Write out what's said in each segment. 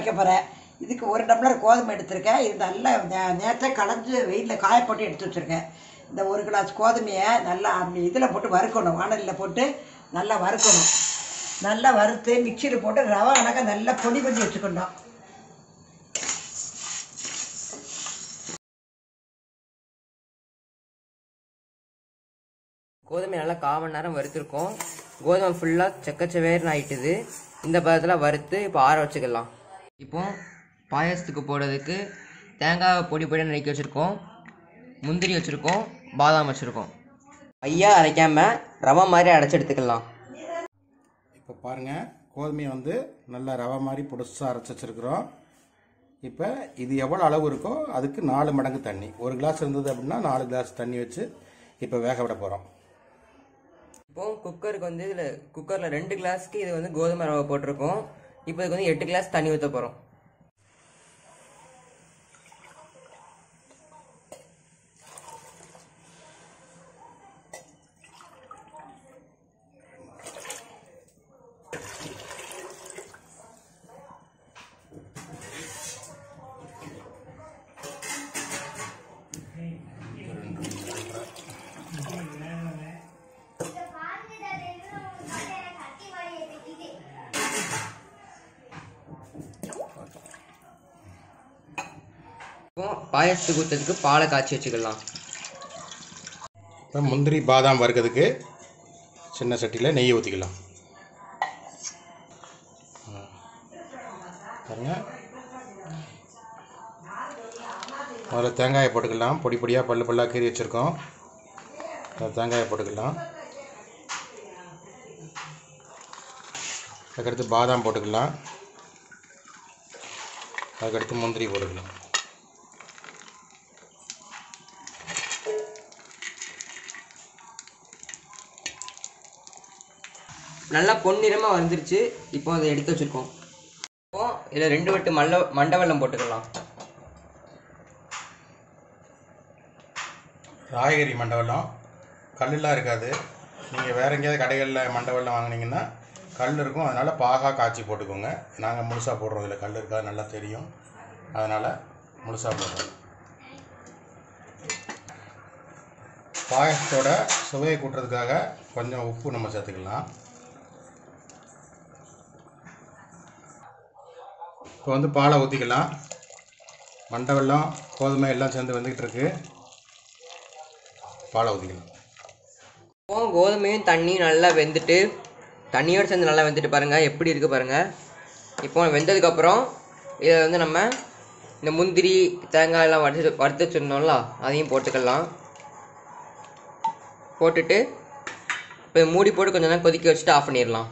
வைக்க போகிறேன் இதுக்கு ஒரு டம்ளர் கோதுமை எடுத்திருக்கேன் இது நல்லா நே- நேற்றே களைஞ்சு வெயிலில் காய போட்டு எடுத்து வச்சுருக்கேன் இந்த ஒரு கிளாஸ் கோதுமையை நல்லா இதில் போட்டு வறுக்கணும் வானலியில் போட்டு நல்லா வறுக்கணும் நல்லா வறுத்து மிக்சியில் போட்டு ரவை கணக்காக நல்லா பொடி பண்ணி வச்சுக்கணும் கோதுமை நல்லா கால் மணி நேரம் வறுத்துருக்கோம் கோதுமை ஃபுல்லாக செக்கச்சவேர்னு ஆயிட்டுது இந்த பதத்தில் வறுத்து இப்போ ஆற வச்சுக்கலாம் இப்போ பாயாசத்துக்கு போடுறதுக்கு தேங்காய் பொடி பொடி நறுக்கி வச்சுருக்கோம் முந்திரி வச்சுருக்கோம் பாதாம் வச்சுருக்கோம் ஐயா அரைக்காமல் ரவை மாதிரி அரைச்சி எடுத்துக்கலாம் இப்போ பாருங்கள் கோதுமையை வந்து நல்லா ரவை மாதிரி பொடுசாக அரைச்சி வச்சுருக்குறோம் இப்போ இது எவ்வளோ அளவு இருக்கோ அதுக்கு நாலு மடங்கு தண்ணி ஒரு கிளாஸ் இருந்தது அப்படின்னா நாலு கிளாஸ் தண்ணி வச்சு இப்போ வேக விட போகிறோம் இப்போ குக்கருக்கு வந்து இதில் குக்கரில் ரெண்டு கிளாஸ்க்கு இது வந்து கோதுமை ரவை போட்டிருக்கோம் இப்போ இதுக்கு வந்து எட்டு கிளாஸ் தண்ணி ஊற்ற போகிறோம் இப்போ பாயாசத்துக்கு ஊற்றுறதுக்கு பாலை காய்ச்சி வச்சுக்கலாம் இப்போ முந்திரி பாதாம் வறுக்கிறதுக்கு சின்ன சட்டியில் நெய் ஊற்றிக்கலாம் பாருங்க முதல்ல தேங்காயை போட்டுக்கலாம் பொடி பொடியாக பல்லு பல்லாக கீறி வச்சுருக்கோம் அந்த தேங்காயை போட்டுக்கலாம் அதுக்கடுத்து பாதாம் போட்டுக்கலாம் அதுக்கடுத்து முந்திரி போட்டுக்கலாம் நல்லா பொன்னிறமாக வந்துருச்சு இப்போ அதை எடுத்து வச்சுருக்கோம் இப்போ இதில் ரெண்டு வட்டு மல்ல மண்டை வெல்லம் போட்டுக்கலாம் ராயகிரி மண்டவெல்லம் கல்லெலாம் இருக்காது நீங்கள் வேற எங்கேயாவது கடைகளில் மண்டவெல்லம் வாங்குனீங்கன்னா கல் இருக்கும் அதனால் பாகா காய்ச்சி போட்டுக்கோங்க நாங்கள் முழுசாக போடுறோம் இதில் கல் இருக்காது நல்லா தெரியும் அதனால் முழுசாக போடுறோம் பாயசத்தோட சுவையை கூட்டுறதுக்காக கொஞ்சம் உப்பு நம்ம சேர்த்துக்கலாம் இப்போ வந்து பாலை ஊற்றிக்கலாம் மண்டை வெல்லம் கோதுமை எல்லாம் சேர்ந்து வந்துக்கிட்டு இருக்கு பாலை ஊற்றிக்கலாம் இப்போ கோதுமையும் தண்ணியும் நல்லா வெந்துட்டு தண்ணியோடு சேர்ந்து நல்லா வெந்துட்டு பாருங்கள் எப்படி இருக்குது பாருங்கள் இப்போ வெந்ததுக்கப்புறம் இதை வந்து நம்ம இந்த முந்திரி தேங்காய் எல்லாம் வறுத்து வறுத்து வச்சுருந்தோம்ல அதையும் போட்டுக்கலாம் போட்டுட்டு இப்போ மூடி போட்டு கொஞ்ச நேரம் கொதிக்க வச்சுட்டு ஆஃப் பண்ணிடலாம்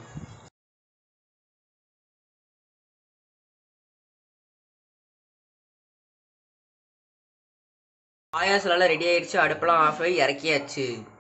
பாயாசம் நல்லா ரெடி ஆயிடுச்சு அடுப்பெல்லாம் ஆஃப் ஆகி இறக்கியாச்சு